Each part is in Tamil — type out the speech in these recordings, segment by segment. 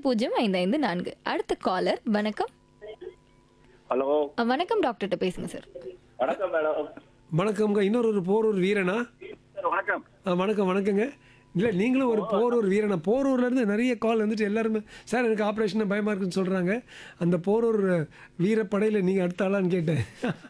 பூஜ்ஜியம் ஐந்து ஐந்து நான்கு அடுத்த காலர் வணக்கம் ஹலோ அஹ், வணக்கம் டாக்டர்கிட்ட பேசுங்க சார் வணக்கம் மேடம் வணக்கம்ங்க இன்னொரு ஒரு போரூர் வீரனா சார் வணக்கம் ஆ, வணக்கம் வணக்கங்க இல்லை நீங்களும் ஒரு போரூர் வீரனா போரூர்ல இருந்து நிறைய கால் வந்துட்டு எல்லாருமே சார் எனக்கு ஆப்ரேஷன் பயமா இருக்குன்னு சொல்றாங்க அந்த போரூர் வீரப்படையில நீங்க அடுத்த ஆளான்னு கேட்டேன்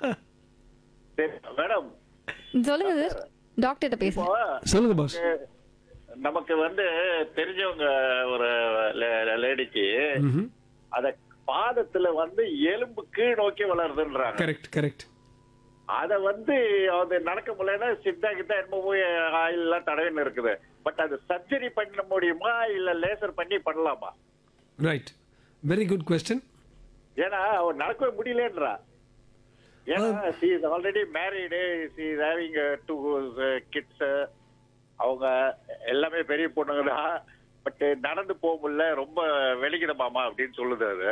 சரி மேடம் சொல்லுங்க சார் டாக்டர்கிட்ட பேசுங்க இப்போ சொல்லுங்க பாஸ் நமக்கு வந்து தெரிஞ்சவங்க ஒரு லேடிக்கு அத பாதத்துல வந்து எலும்பு கீழ் நோக்கி வளருதுன்றாங்க கரெக்ட் கரெக்ட் அத வந்து அது நடக்க முடியலன்னா சித்தா கிட்ட என்னமோ போய் ஆயில் எல்லாம் தடவின்னு இருக்குது பட் அது சர்ஜரி பண்ண முடியுமா இல்ல லேசர் பண்ணி பண்ணலாமா ரைட் வெரி குட் கொஸ்டின் ஏன்னா அவர் நடக்கவே முடியலன்றா ஏன்னா she is already married she is having two kids அவங்க எல்லாமே பெரிய பொண்ணுங்க தான் பட் நடந்து போக முடியல ரொம்ப வெளிக்கிடமாமா அப்படின்னு சொல்லுது அது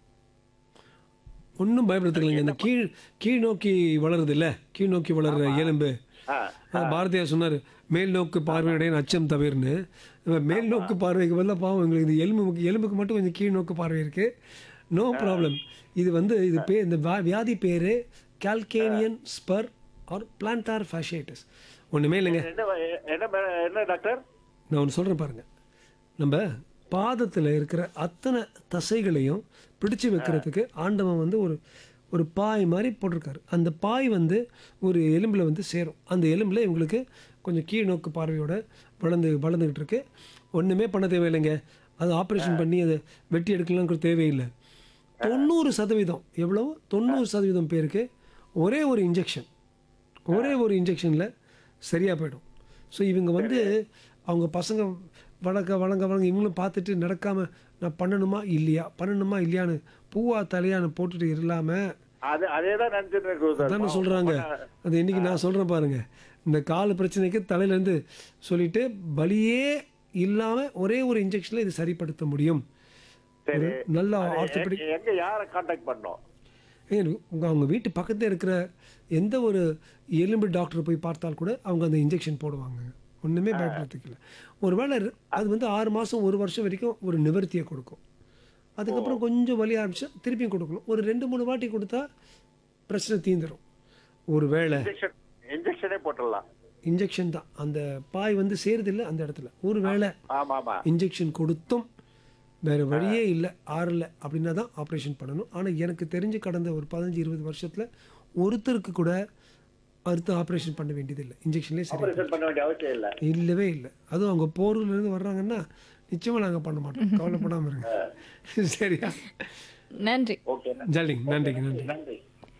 ஒன்றும் பயப்படுத்துக்கலைங்க இந்த கீழ் கீழ் நோக்கி வளருது இல்ல கீழ் நோக்கி வளர்ற எலும்பு ஆ, ஆ, பாரதியார் சொன்னார் மேல் நோக்கு பார்வையுடைய அச்சம் தவிர்னு இப்ப மேல் நோக்கு பார்வைக்கு பதிலாக பாவம் எங்களுக்கு இது எலும்புக்கு எலும்புக்கு மட்டும் கொஞ்சம் கீழ் நோக்கு பார்வை இருக்கு நோ ப்ராப்ளம் இது வந்து இது பே இந்த வா- வியாதி பேர் calcanean spur or plantar fasciitis ஒன்றுமே இல்லைங்க என்ன என்ன மே- என்ன டாக்டர் நான் ஒன்று சொல்கிறேன் பாருங்க நம்ம பாதத்தில் இருக்கிற அத்தனை தசைகளையும் பிடிச்சு வைக்கிறதுக்கு ஆண்டவன் வந்து ஒரு ஒரு பாய் மாதிரி போட்டிருக்காரு அந்த பாய் வந்து ஒரு எலும்பில் வந்து சேரும் அந்த எலும்பில் இவங்களுக்கு கொஞ்சம் கீழ் நோக்கு பார்வையோட வளர்ந்து வளர்ந்துக்கிட்டு இருக்கு ஒன்றுமே பண்ண தேவையில்லைங்க அது ஆப்ரேஷன் பண்ணி அதை வெட்டி எடுக்கலாம்னு தேவையில்லை தொண்ணூறு சதவீதம் எவ்வளோ தொண்ணூறு சதவீதம் பேருக்கு ஒரே ஒரு இன்ஜெக்ஷன் ஒரே ஒரு இன்ஜெக்ஷனில் சரியாக போயிடும் ஸோ இவங்க வந்து அவங்க பசங்க வளர்க்க வளங்க வளங்க இவங்களும் பார்த்துட்டு நடக்காமல் நான் பண்ணணுமா இல்லையா பண்ணணுமா இல்லையான்னு பூவா தலையான்னு போட்டுட்டு இல்லாமல் அது அதே தான் நினைச்சிட்டு இருக்குது சார் அதானே சொல்கிறாங்க அது இன்னைக்கு நான் சொல்கிறேன் பாருங்க இந்த கால் பிரச்சனைக்கு தலையிலேருந்து சொல்லிட்டு வலியே இல்லாமல் ஒரே ஒரு இன்ஜெக்ஷனில் இது சரிப்படுத்த முடியும் சரி ஒரு நல்ல அது ஆர்த்தோபெடிக் எங்க- எங்க யாரை காண்டாக்ட் பண்ணோம் ஏன் உங்க அவங்க வீட்டு பக்கத்தில் இருக்கிற எந்த ஒரு எலும்பு டாக்டர் போய் பார்த்தால் கூட அவங்க அந்த இன்ஜெக்ஷன் போடுவாங்க ஒன்றுமே பயப்படுறதுக்கு இல்லை ஒருவேளை ரு- அது வந்து ஆறு மாதம் ஒரு வருஷம் வரைக்கும் ஒரு நிவர்த்தியை கொடுக்கும் அதுக்கப்புறம் கொஞ்சம் வலி ஆரம்பிச்சா திருப்பியும் கொடுக்கணும் ஒரு ரெண்டு மூணு வாட்டி கொடுத்தா பிரச்சனை தீந்துடும் ஒரு வேளை இன்ஜெக்ஷன் இன்ஜெக்ஷனே போட்டுடலாம் இன்ஜெக்ஷன் தான் அந்த பாய் வந்து சேருதில்லை அந்த இடத்துல ஒரு வேளை ஆமா ஆமா இன்ஜெக்ஷன் கொடுத்தும் வேற வழியே இல்லை ஆறல அப்படின்னா தான் ஆப்ரேஷன் பண்ணணும் ஆனால் எனக்கு தெரிஞ்சு கடந்த ஒரு பதினஞ்சு இருபது வருஷத்தில் ஒருத்தருக்கு கூட அடுத்து ஆப்ரேஷன் பண்ண வேண்டியதில்லை இன்ஜெக்ஷன்லேயே சரி ஆபரேஷன் பண்ண வேண்டிய அவசியம் இல்ல இல்லவே இல்லை அதுவும் அவங்க போரூர்லேருந்து வர்றாங்கன்னா நிச்சயமாக நாங்கள் பண்ண மாட்டோம் கவலைப்படாமல் இருங்க சரியா நன்றி ஓகே ஜல்லிங்க நன்றிங்க நன்றி நன்றி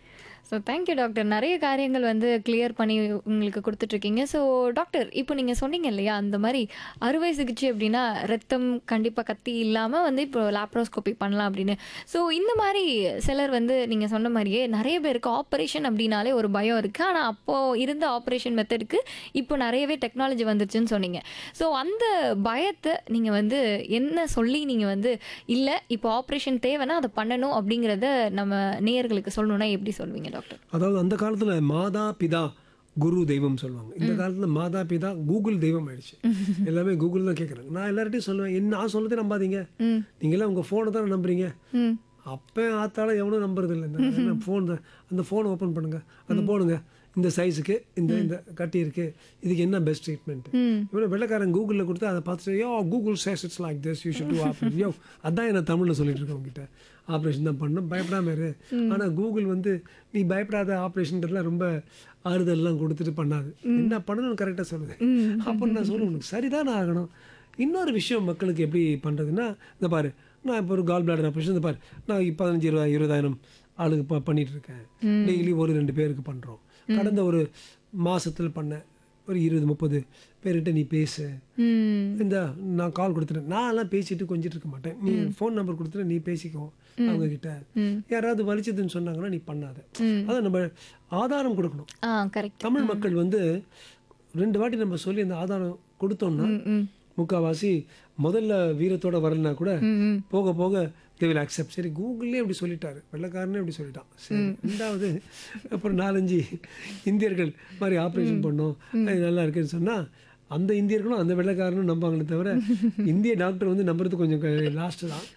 ஸோ தேங்க்யூ டாக்டர் நிறைய காரியங்கள் வந்து கிளியர் பண்ணி உங்களுக்கு கொடுத்துட்ருக்கீங்க ஸோ டாக்டர் இப்போ நீங்கள் சொன்னீங்க இல்லையா அந்த மாதிரி அறுவை சிகிச்சை அப்படின்னா ரத்தம் கண்டிப்பாக கத்தி இல்லாமல் வந்து இப்போ லாப்ரோஸ்கோபி பண்ணலாம் அப்படின்னு ஸோ இந்த மாதிரி சிலர் வந்து நீங்கள் சொன்ன மாதிரியே நிறைய பேருக்கு ஆப்ரேஷன் அப்படின்னாலே ஒரு பயம் இருக்குது ஆனால் அப்போது இருந்த ஆப்ரேஷன் மெத்தடுக்கு இப்போ நிறையவே டெக்னாலஜி வந்துருச்சுன்னு சொன்னீங்க ஸோ அந்த பயத்தை நீங்கள் வந்து என்ன சொல்லி நீங்கள் வந்து இல்லை இப்போ ஆப்ரேஷன் தேவைன்னா அதை பண்ணணும் அப்படிங்கிறத நம்ம நேயர்களுக்கு சொல்லணும்னா எப்படி சொல்வீங்க டாக்டர் அதாவது அந்த காலத்தில் மாதா பிதா குரு தெய்வம் சொல்லுவாங்க இந்த காலத்தில் மாதா பிதா கூகுள் தெய்வம் ஆயிடுச்சு எல்லாமே கூகுள் தான் கேட்குறாங்க நான் எல்லார்ட்டையும் சொல்லுவேன் என்ன நான் சொல்லதே நம்பாதீங்க நீங்களாம் உங்கள் ஃபோனை தானே நம்புறீங்க ம் அப்போ ஆத்தால எவனும் நம்புறது இல்லை ஃபோன் தான் அந்த ஃபோனை ஓப்பன் பண்ணுங்க அந்த போடுங்க இந்த சைஸுக்கு இந்த இந்த கட்டி இருக்கு இதுக்கு என்ன பெஸ்ட் ட்ரீட்மெண்ட் இவனை வெள்ளக்காரன் கூகுளில் கொடுத்து அதை பார்த்துட்டு yo Google says it's like this you should do operation yo அதான் என்ன தமிழில் சொல்லிட்டு இருக்கேன் உங்ககிட்ட ஆப்ரேஷன் தான் பண்ணணும் பயப்படாம இரு ஆனால் கூகுள் வந்து நீ பயப்படாத ஆப்ரேஷன்றதுலாம் ரொம்ப ஆறுதல்லாம் கொடுத்துட்டு பண்ணாது என்ன பண்ணணும்னு கரெக்டாக சொல்லுது அப்போ நான் சொல்லுவேன் உனக்கு சரிதான் ஆகணும் இன்னொரு விஷயம் மக்களுக்கு எப்படி பண்ணுறதுன்னா இந்த பாரு நான் இப்போ ஒரு கால் பிளாடர் ஆப்ரேஷன் இந்த பாரு நான் இப்போ பதினஞ்சு இருபது இருபதாயிரம் ஆளுக்கு ப பண்ணிட்டு இருக்கேன் டெய்லி ஒரு ரெண்டு பேருக்கு பண்ணுறோம் கடந்த ஒரு மாசத்துல பண்ண ஒரு இருபது முப்பது பேர்கிட்ட நீ பேசு ம் இந்த நான் கால் கொடுத்துட்டேன் நான் எல்லாம் பேசிட்டு கொஞ்சிட்டு இருக்க மாட்டேன் நீ ஃபோன் நம்பர் கொடுத்துட்டு நீ பேசிக்கோ அவங்க கிட்ட யாராவது வலிச்சதுன்னு சொன்னாங்கன்னா நீ பண்ணாத அதான் நம்ம ஆதாரம் கொடுக்கணும் ஆ கரெக்ட் தமிழ் மக்கள் வந்து ரெண்டு வாட்டி நம்ம சொல்லி அந்த ஆதாரம் கொடுத்தோம்னா முக்காவாசி முதல்ல வீரத்தோட வரலனா கூட போக போக தே வில் அக்செப்ட் சரி கூகுள்லேயே இப்படி சொல்லிட்டாரு வெள்ளக்காரனே இப்படி சொல்லிட்டான் சரி ரெண்டாவது அப்புறம் நாலஞ்சு இந்தியர்கள் மாதிரி ஆப்ரேஷன் பண்ணோம் அது நல்லா இருக்குன்னு சொன்னா அந்த இந்தியர்களும் அந்த வெள்ளைக்காரனும் நம்பாங்களே தவிர இந்திய டாக்டர் வந்து நம்புறது கொஞ்சம் லாஸ்ட் தான்